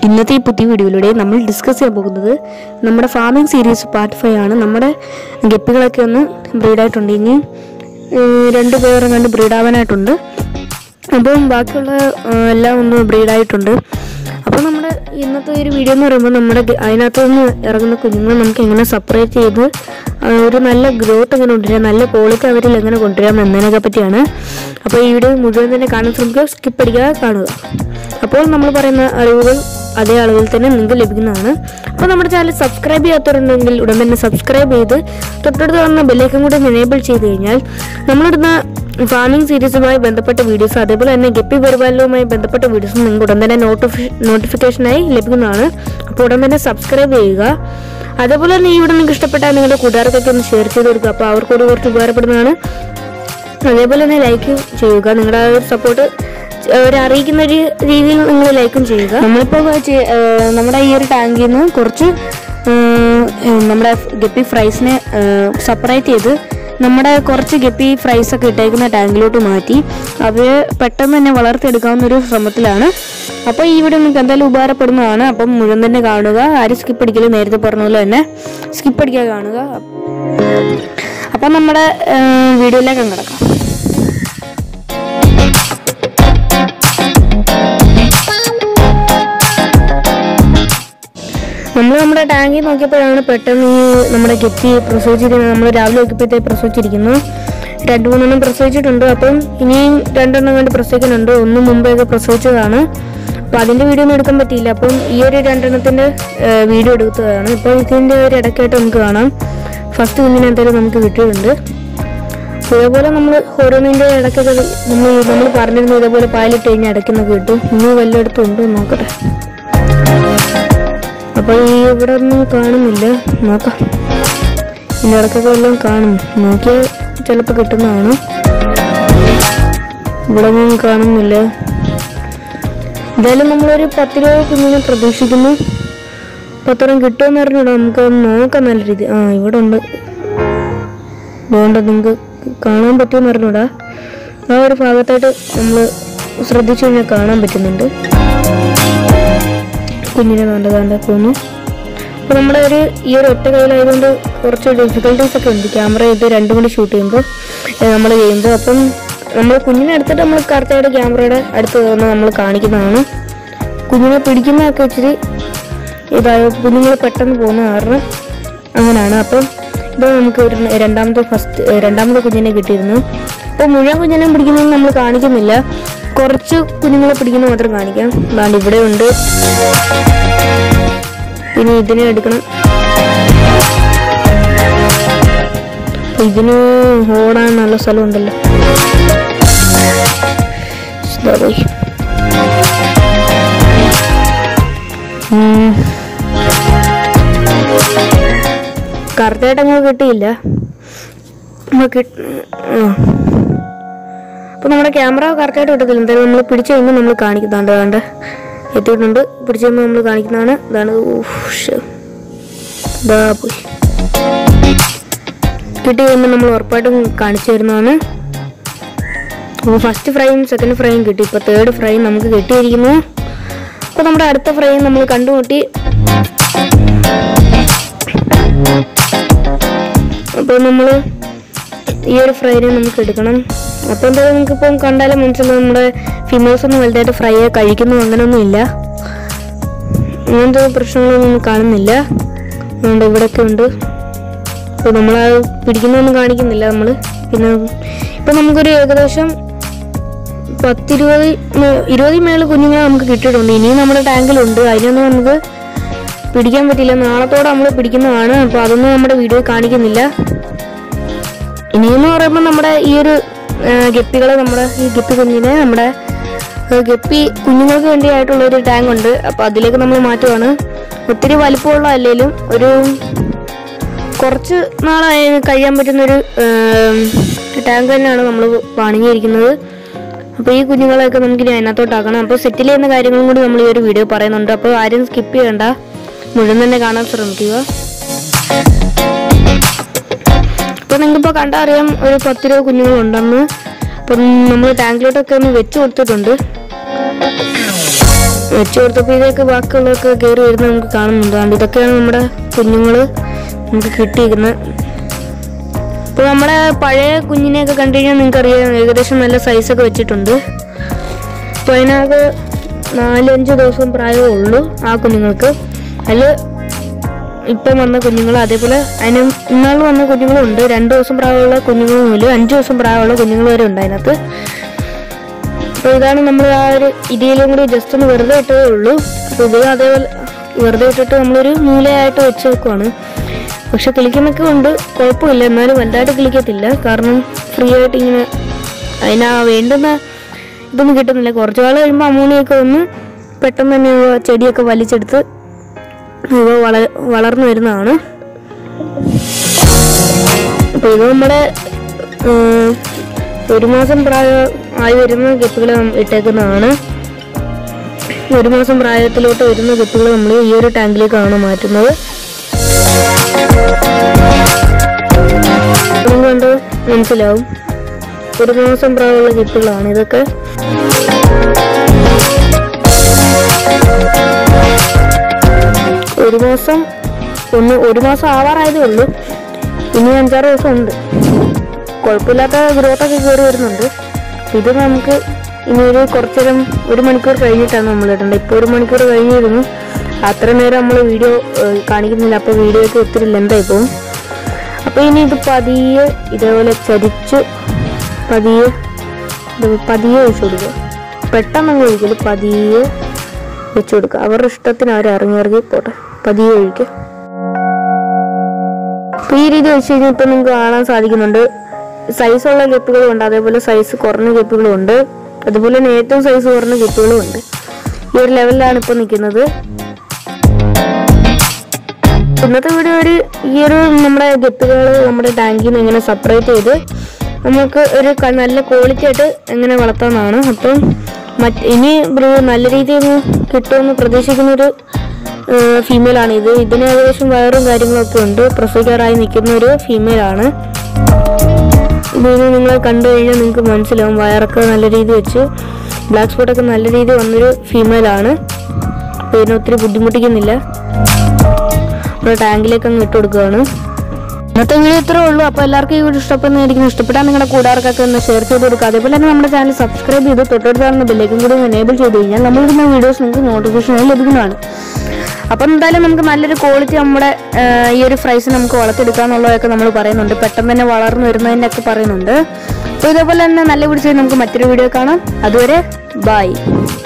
ഇന്നത്തെ ഈ പുതിയ വീഡിയോയിലൂടെ നമ്മൾ ഡിസ്കസ് ചെയ്യാൻ പോകുന്നത് നമ്മുടെ ഫാമിംഗ് സീരീസ് പാർട്ട് ഫൈവ് ആണ് നമ്മുടെ ഗപ്പികളൊക്കെ ഒന്ന് ബ്രീഡായിട്ടുണ്ട് ഇനി ഏഹ്, രണ്ട് പേരും കണ്ട് ബ്രീഡാവാനായിട്ടുണ്ട് അപ്പം ബാക്കിയുള്ള ഏഹ്, എല്ലാം ഒന്ന് ബ്രീഡായിട്ടുണ്ട് അപ്പോൾ നമ്മുടെ ഇന്നത്തെ ഒരു വീഡിയോ എന്ന് പറയുമ്പോൾ നമ്മുടെ ഗ- അതിനകത്ത് നിന്ന് ഇറങ്ങുന്ന കുഞ്ഞുങ്ങളെ നമുക്ക് എങ്ങനെ സെപ്പറേറ്റ് ചെയ്ത് ആ, ഒരു നല്ല ഗ്രോത്ത് എങ്ങനെ കൊണ്ടുവരാം നല്ല ക്വാളിറ്റി അവരിൽ എങ്ങനെ കൊണ്ടുവരാം എന്നതിനൊക്കെ പറ്റിയാണ് അപ്പോൾ ഈ വീഡിയോ മുഴുവൻ തന്നെ കാണാൻ ശ്രമിക്കുക സ്കിപ്പ് അടിക്കാതെ കാണുക അപ്പോൾ നമ്മൾ പറയുന്ന അറിവുകൾ അതേ അളവിൽ തന്നെ നിങ്ങൾക്ക് ലഭിക്കുന്നതാണ് അപ്പോൾ നമ്മുടെ ചാനൽ സബ്സ്ക്രൈബ് ചെയ്യാത്തവരുണ്ടെങ്കിൽ ഉടൻ തന്നെ സബ്സ്ക്രൈബ് ചെയ്ത് തൊട്ടടുത്ത് കാണുന്ന ബെല്ലൈക്കൻ കൂടെ എനേബിൾ ചെയ്ത് കഴിഞ്ഞാൽ നമ്മളിടുന്ന ഫാമിംഗ് സീരീസുമായി ബന്ധപ്പെട്ട വീഡിയോസ് അതേപോലെ തന്നെ ഗപ്പി പരിപാലനവുമായി ബന്ധപ്പെട്ട വീഡിയോസും നിങ്ങൾക്ക് ഉടൻ തന്നെ നോട്ടിഫി നോട്ടിഫിക്കേഷനായി ലഭിക്കുന്നതാണ് അപ്പോൾ ഉടൻ തന്നെ സബ്സ്ക്രൈബ് ചെയ്യുക അതേപോലെ തന്നെ ഈ വീഡിയോ നിങ്ങൾക്ക് ഇഷ്ടപ്പെട്ടാൽ നിങ്ങളുടെ കൂട്ടുകാർക്കൊക്കെ ഒന്ന് ഷെയർ ചെയ്ത് കൊടുക്കുക അപ്പോൾ അവർക്കൊരു കുറച്ച് ഉപകാരപ്പെടുന്നതാണ് അതേപോലെ തന്നെ ലൈക്ക് ചെയ്യുക നിങ്ങളുടെ ആ ഒരു സപ്പോർട്ട് അവരെ അറിയിക്കുന്ന ഒരു രീതിയിൽ നിങ്ങൾ ലൈക്കും ചെയ്യുക നമ്മളിപ്പോൾ ചെ- ഏഹ് നമ്മുടെ ഈ ഒരു ടാങ്കിൽ നിന്ന് കുറച്ച് ഏഹ് നമ്മുടെ ഗപ്പി ഫ്രൈസിനെ സെപ്പറേറ്റ് ചെയ്ത് നമ്മുടെ കുറച്ച് ഗപ്പി ഫ്രൈസ് ഒക്കെ ഇട്ടേക്കുന്ന ടാങ്കിലോട്ട് മാറ്റി അവയെ പെട്ടെന്ന് തന്നെ വളർത്തിയെടുക്കാവുന്ന ഒരു ശ്രമത്തിലാണ് അപ്പോൾ ഈ വീഡിയോ നിങ്ങൾക്ക് എന്തായാലും ഉപകാരപ്പെടുന്നതാണ് അപ്പം മുഴുവൻ തന്നെ കാണുക ആരും സ്കിപ്പ് അടിക്കല് നേരത്തെ പറഞ്ഞ പോലെ തന്നെ സ്കിപ്പ് അടിക്കാതെ കാണുക അപ്പം നമ്മുടെ ഏഹ് വീഡിയോയിലേക്ക് അങ്ങ് കിടക്കാം നമ്മൾ നമ്മുടെ ടാങ്കിൽ നോക്കിയപ്പോഴാണ് പെട്ടെന്ന് ഈ നമ്മുടെ ഗപ്പി പ്രസവിച്ചിരിക്കുന്നത് നമ്മൾ രാവിലെ നോക്കിയപ്പോഴത്തേക്ക് പ്രസവിച്ചിരിക്കുന്നു രണ്ട് മൂന്നെണ്ണം പ്രസവിച്ചിട്ടുണ്ട് അപ്പം ഇനിയും രണ്ടെണ്ണം കണ്ട് പ്രസവിക്കുന്നുണ്ട് ഒന്ന് മുമ്പേയൊക്കെ പ്രസവിച്ചതാണ് അപ്പം അതിൻ്റെ വീഡിയോ ഒന്നും എടുക്കാൻ പറ്റിയില്ല അപ്പം ഈ ഒരു രണ്ടെണ്ണത്തിൻ്റെ വീഡിയോ എടുത്തതാണ് ഇപ്പോൾ ഇതിൻ്റെ ഒരു ഇടയ്ക്കായിട്ട് നമുക്ക് കാണാം ഫസ്റ്റ് കുഞ്ഞിനെ എന്തായാലും നമുക്ക് കിട്ടിയിട്ടുണ്ട് ഇതേപോലെ നമ്മൾ ഓരോന്നിൻ്റെ ഇടയ്ക്കൊക്കെ നമ്മൾ നമ്മൾ പറഞ്ഞിരുന്നു ഇതേപോലെ പാലിട്ട് കഴിഞ്ഞാൽ ഇടയ്ക്കുന്നൊക്കെ കിട്ടും ഇനി വല്ലയിടത്തും ഉണ്ടോ എന്ന് നോക്കട്ടെ അപ്പോൾ ഈ ഇവിടെ ഒന്നും കാണുന്നില്ല നോക്കാം ഇതിൻ്റെ ഇടയ്ക്കൊക്കെ വല്ലതും കാണും നോക്കിയാൽ ചിലപ്പോൾ കിട്ടുന്നതാണ് ഇവിടെ ഒന്നും കാണുന്നില്ല എന്തായാലും നമ്മളൊരു പത്ത് രൂപ കുഞ്ഞിനെ പ്രതീക്ഷിക്കുന്നു പത്രം കിട്ടുമെന്ന് അറിഞ്ഞൂടാ നമുക്ക് നോക്കാം നല്ല രീതി ആ ഇവിടെ ഉണ്ട് വേണ്ട നിങ്ങൾക്ക് കാണാൻ പറ്റുമെന്ന് അറിഞ്ഞൂടാ ആ ഒരു ഭാഗത്തായിട്ട് നമ്മൾ ശ്രദ്ധിച്ചു കഴിഞ്ഞാൽ കാണാൻ പറ്റുന്നുണ്ട് കുഞ്ഞിനെ വേണ്ട വേണ്ട പോന്നു അപ്പോൾ നമ്മുടെ ഒരു ഈ ഒരു ഒറ്റ കയ്യിലായതുകൊണ്ട് കുറച്ച് ഡിഫിക്കൽട്ടീസ് ഒക്കെ ഉണ്ട് ക്യാമറ ഇത് രണ്ടും കൂടി ഷൂട്ട് ചെയ്യുമ്പോൾ നമ്മൾ ചെയ്യുമ്പോൾ അപ്പം നമ്മൾ കുഞ്ഞിനെ എടുത്തിട്ട് നമ്മൾ കറക്റ്റായിട്ട് ക്യാമറയുടെ അടുത്ത് വന്ന് നമ്മൾ കാണിക്കുന്നതാണ് കുഞ്ഞിനെ പിടിക്കുന്നതൊക്കെ ഇച്ചിരി ഇതായ കുഞ്ഞുങ്ങൾ പെട്ടെന്ന് പോകുന്ന കാരണം അങ്ങനെയാണ് അപ്പം ഇത് നമുക്ക് ഒരു രണ്ടാമത്തെ ഫസ്റ്റ് രണ്ടാമത്തെ കുഞ്ഞിനെ കിട്ടിയിരുന്നു അപ്പോൾ മുഴുവൻ കുഞ്ഞിനെ പിടിക്കുന്നത് നമ്മൾ കാണിക്കുന്നില്ല കുറച്ച് കുഞ്ഞുങ്ങളെ പിടിക്കുന്നത് മാത്രം കാണിക്കാം അതാണ്ട് ഇവിടെ ഉണ്ട് ഇനി ഇതിനെ എടുക്കണം അപ്പൊ ഇതിന് ഓടാൻ നല്ല സ്ഥലമുണ്ടല്ലോ ഇതാ പോയി ഉം. കറക്റ്റായിട്ട് അങ്ങ് കിട്ടിയില്ല നമ്മ കിട്ട- ആ. അപ്പൊ നമ്മുടെ ക്യാമറ കറക്റ്റായിട്ട് കിട്ടത്തില്ല എന്തായാലും നമ്മൾ പിടിച്ചു കഴിയുമ്പോൾ നമ്മൾ കാണിക്കുന്നുണ്ട് അതാണ്ട് എത്തിയിട്ടുണ്ട് പിടിച്ചു കഴിയുമ്പോൾ നമ്മൾ കാണിക്കുന്നതാണ് ഇതാണ് ഊഫ്, ശ്ശെ. ഇതാ പോയി കിട്ടി കഴിയുമ്പോൾ നമ്മൾ ഉറപ്പായിട്ടും കാണിച്ചു തരുന്നതാണ് അപ്പോൾ ഫസ്റ്റ് ഫ്രൈയും സെക്കൻഡ് ഫ്രൈയും കിട്ടി ഇപ്പോൾ തേർഡ് ഫ്രൈയും നമുക്ക് കിട്ടിയിരിക്കുന്നു അപ്പോൾ നമ്മുടെ അടുത്ത ഫ്രൈയും നമ്മൾ കണ്ടുമുട്ടി അപ്പോൾ നമ്മൾ ഈ ഒരു ഫ്രൈനെ നമുക്ക് എടുക്കണം അപ്പോൾ എന്തായാലും നിങ്ങൾക്ക് ഇപ്പം കണ്ടാലും മനസ്സിലാവും നമ്മുടെ ഫിമേഴ്സ് ഒന്നും വലുതായിട്ട് ഫ്രൈ കഴിക്കുന്നു അങ്ങനെയൊന്നും ഇല്ല അങ്ങനത്തെ പ്രശ്നങ്ങളൊന്നും കാണുന്നില്ല അതുകൊണ്ട് ഇവിടെയൊക്കെ ഉണ്ട് അപ്പോൾ നമ്മൾ ആ പിടിക്കുന്നൊന്നും കാണിക്കുന്നില്ല നമ്മൾ പിന്നെ ഇപ്പം നമുക്കൊരു ഏകദേശം പത്തിരുപത് മേ- ഇരുപതിൽ മേളിൽ കുഞ്ഞുങ്ങളെ നമുക്ക് കിട്ടിയിട്ടുണ്ട് ഇനിയും നമ്മുടെ ടാങ്കിലുണ്ട് അതിനൊന്നും നമുക്ക് പിടിക്കാൻ പറ്റില്ല നാളത്തോടെ നമ്മൾ പിടിക്കുന്നതാണ് അപ്പോൾ അതൊന്നും നമ്മുടെ വീഡിയോ കാണിക്കുന്നില്ല ഇനിയെന്ന് പറയുമ്പോൾ നമ്മുടെ ഈ ഒരു ആ, ഗപ്പികളെ നമ്മുടെ ഈ ഗപ്പി കുഞ്ഞിനെ നമ്മുടെ ആ, ഗപ്പി കുഞ്ഞുങ്ങൾക്ക് വേണ്ടിയായിട്ടുള്ള ഒരു ടാങ്ക് ഉണ്ട് അപ്പോൾ അതിലേക്ക് നമ്മൾ മാറ്റുവാണ് ഒത്തിരി വലിപ്പമുള്ള അല്ലെങ്കിലും ഒരു കുറച്ച് നാളായി കഴിയാൻ പറ്റുന്നൊരു ടാങ്ക് തന്നെയാണ് നമ്മൾ പണിഞ്ഞിരിക്കുന്നത് അപ്പോൾ ഈ കുഞ്ഞുങ്ങളെയൊക്കെ നമുക്ക് ഇനി അതിനകത്തോട്ടാക്കണം അപ്പോൾ സെറ്റിൽ ചെയ്യുന്ന കാര്യങ്ങളും കൂടി നമ്മൾ ഈ ഒരു വീഡിയോ പറയുന്നുണ്ട് അപ്പോൾ ആരും സ്കിപ്പ് ചെയ്യണ്ട മുഴുവൻ തന്നെ കാണാൻ ശ്രമിക്കുക അപ്പോൾ നിങ്ങൾക്കിപ്പോൾ കണ്ടാൽ അറിയാം ഒരു പത്ത് രൂപ കുഞ്ഞുങ്ങളുണ്ടെന്ന് അപ്പം നമ്മൾ ടാങ്കിലോട്ടൊക്കെ ഒന്ന് വെച്ച് കൊടുത്തിട്ടുണ്ട് വെച്ച് കൊടുത്തപ്പോഴേക്ക് ബാക്കിയുള്ളതൊക്കെ കയറി വരുന്നത് നമുക്ക് കാണുന്നുണ്ട് അതുകൊണ്ട് ഇതൊക്കെയാണ് നമ്മുടെ കുഞ്ഞുങ്ങൾ നമുക്ക് കിട്ടിയിരിക്കുന്നത് ഇപ്പോൾ നമ്മുടെ പഴയ കുഞ്ഞിനെയൊക്കെ കണ്ടു കഴിഞ്ഞാൽ നിങ്ങൾക്കറിയാം ഏകദേശം നല്ല സൈസൊക്കെ വെച്ചിട്ടുണ്ട് അപ്പോൾ അതിനകത്ത് നാലഞ്ച് ദിവസം പ്രായമേ ഉള്ളൂ ആ കുഞ്ഞുങ്ങൾക്ക് അതിൽ ഇപ്പം വന്ന കുഞ്ഞുങ്ങൾ അതേപോലെ അതിന് ഇന്നാൾ വന്ന കുഞ്ഞുങ്ങളും ഉണ്ട് രണ്ട് ദിവസം പ്രായമുള്ള കുഞ്ഞുങ്ങൾ മുതൽ അഞ്ച് ദിവസം പ്രായമുള്ള കുഞ്ഞുങ്ങൾ വരെ ഉണ്ട് അതിനകത്ത് അപ്പോൾ ഇതാണ് നമ്മൾ ആ ഒരു ഇതിലും കൂടി ജസ്റ്റ് ഒന്ന് വെറുതെ ഇട്ടതേ ഉള്ളൂ അപ്പോൾ ഇത് അതേപോലെ വെറുതെ ഇട്ടിട്ട് നമ്മളൊരു മൂലയായിട്ട് വെച്ച് വെക്കുവാണ് പക്ഷെ കിളിക്കുന്നൊക്കെ ഉണ്ട് കുഴപ്പമില്ല എന്നാലും വലുതായിട്ട് കിളിക്കത്തില്ല കാരണം ഫ്രീ ആയിട്ട് ഇങ്ങനെ അതിനാ വേണ്ടുന്ന ഇതൊന്നും കിട്ടുന്നില്ല കുറച്ച് നാൾ കഴിയുമ്പോൾ അമോണിയൊക്കെ വന്ന് പെട്ടെന്ന് തന്നെ ഇവ ചെടിയൊക്കെ വലിച്ചെടുത്ത് ഇവ വള വളർന്നു വരുന്നതാണ് അപ്പോൾ ഇത് നമ്മുടെ ഉം, ഒരു മാസം പ്രായം ആയി വരുന്ന ഗപ്പികൾ ഇട്ടേക്കുന്നതാണ് ഒരു മാസം പ്രായത്തിലോട്ട് വരുന്ന ഗപ്പികൾ നമ്മൾ ഈ ഒരു ടാങ്കിലേക്കാണ് മാറ്റുന്നത് നിങ്ങൾ കണ്ട് മനസ്സിലാവും ഒരു മാസം പ്രായമുള്ള ഗപ്പികളാണ് ഇതൊക്കെ ഒരു മാസം ഒന്ന് ഒരു മാസം ആവാറായതേ ഉള്ളൂ ഇനി അഞ്ചാറ് ദിവസം ഉണ്ട് കുഴപ്പമില്ലാത്ത ഗ്രോത്തൊക്കെ കയറി വരുന്നുണ്ട് ഇത് നമുക്ക് ഇനി ഒരു കുറച്ചു നേരം ഒരു മണിക്കൂർ കഴിഞ്ഞിട്ടാണ് നമ്മൾ ഇടേണ്ടത് ഇപ്പോൾ ഒരു മണിക്കൂർ കഴിഞ്ഞിരുന്നു അത്ര നേരം നമ്മൾ വീഡിയോ ഏഹ്, കാണിക്കുന്നില്ല അപ്പോൾ വീഡിയോയ്ക്ക് ഒത്തിരി ലെന്തായി പോകും അപ്പോൾ ഇനി ഇത് പതിയെ ഇതേപോലെ ചരിച്ച് പതിയെ ഇത് പതിയെ വെച്ച് കൊടുക്കുക പെട്ടെന്ന് അങ്ങ് ഒഴിക്കല് പതിയെ വെച്ച് കൊടുക്കുക അവരുടെ ഇഷ്ടത്തിന് അവർ ഇറങ്ങി ഇറങ്ങി പോട്ടെ പതിയെ ഒഴിക്കുക അപ്പോൾ ഈ രീതി വെച്ച് കഴിഞ്ഞാൽ ഇപ്പം നിങ്ങൾക്ക് കാണാൻ സാധിക്കുന്നുണ്ട് സൈസുള്ള ഗപ്പികളും ഉണ്ട് അതേപോലെ സൈസ് കുറഞ്ഞ ഗപ്പികളും ഉണ്ട് അതുപോലെ തന്നെ ഏറ്റവും സൈസ് കുറഞ്ഞ ഗപ്പികളും ഉണ്ട് ഈ ഒരു ലെവലിലാണ് ഇപ്പോൾ നിൽക്കുന്നത് ഇന്നത്തെ വീഡിയോ ഒരു ഈ ഒരു നമ്മുടെ ഗപ്പികൾ നമ്മുടെ ടാങ്കിൽ നിന്ന് എങ്ങനെ സെപ്പറേറ്റ് ചെയ്ത് നമുക്ക് ഒരു ക- നല്ല ക്വാളിറ്റി ആയിട്ട് എങ്ങനെ വളർത്താമെന്നാണ് അപ്പം മറ്റ് ഇനി ബ്രീ- നല്ല രീതിയിൽ കിട്ടുമെന്ന് പ്രതീക്ഷിക്കുന്ന ഒരു ഫീമെയിൽ ആണ് ഇത് ഇതിന് ഏകദേശം വയറും കാര്യങ്ങളൊക്കെ ഉണ്ട് പ്രസവിക്കാറായി നിൽക്കുന്ന ഒരു ഫീമെയിൽ ആണ് ഇതിന് നിങ്ങൾ കണ്ടു കഴിഞ്ഞാൽ നിങ്ങൾക്ക് മനസ്സിലാവും വയറൊക്കെ നല്ല രീതി വെച്ച് ബ്ലാക്ക് സ്പോട്ടൊക്കെ നല്ല രീതി വന്നൊരു ഫീമെയിൽ ആണ് അപ്പോൾ ഇതിനെ ഒത്തിരി ബുദ്ധിമുട്ടിക്കുന്നില്ല നമ്മുടെ ടാങ്കിലേക്ക് അങ്ങ് ഇട്ട് കൊടുക്കുകയാണ് ഇന്നത്തെ വീഡിയോ ഇത്രേ ഉള്ളൂ അപ്പോൾ എല്ലാവർക്കും ഈ വീഡിയോ ഇഷ്ടപ്പെടുന്നതായിരിക്കും ഇഷ്ടപ്പെട്ടാൽ നിങ്ങളുടെ കൂട്ടുകാർക്കൊക്കെ ഒന്ന് ഷെയർ ചെയ്ത് കൊടുക്കുക അതേപോലെ തന്നെ നമ്മുടെ ചാനൽ സബ്സ്ക്രൈബ് ചെയ്ത് തൊട്ടടുത്താകുന്ന ബെല്ലേക്കും കൂടി എനേബിൾ ചെയ്ത് കഴിഞ്ഞാൽ നമ്മളിടുന്ന വീഡിയോസ് നിങ്ങൾക്ക് നോട്ടിഫിക്കേഷൻ ലഭിക്കുന്നതാണ് അപ്പം എന്തായാലും നമുക്ക് നല്ലൊരു ക്വാളിറ്റി നമ്മുടെ ആ, ഈ ഒരു ഫ്രൈസ് നമുക്ക് വളർത്തിയെടുക്കാന്നുള്ളതൊക്കെ നമ്മൾ പറയുന്നുണ്ട് പെട്ടെന്ന് തന്നെ വളർന്നു വരുന്നതിൻ്റെ ഒക്കെ പറയുന്നുണ്ട് അപ്പോൾ ഇതേപോലെ തന്നെ നല്ല പിടിച്ച് നമുക്ക് മറ്റൊരു വീഡിയോ കാണാം അതുവരെ ബൈ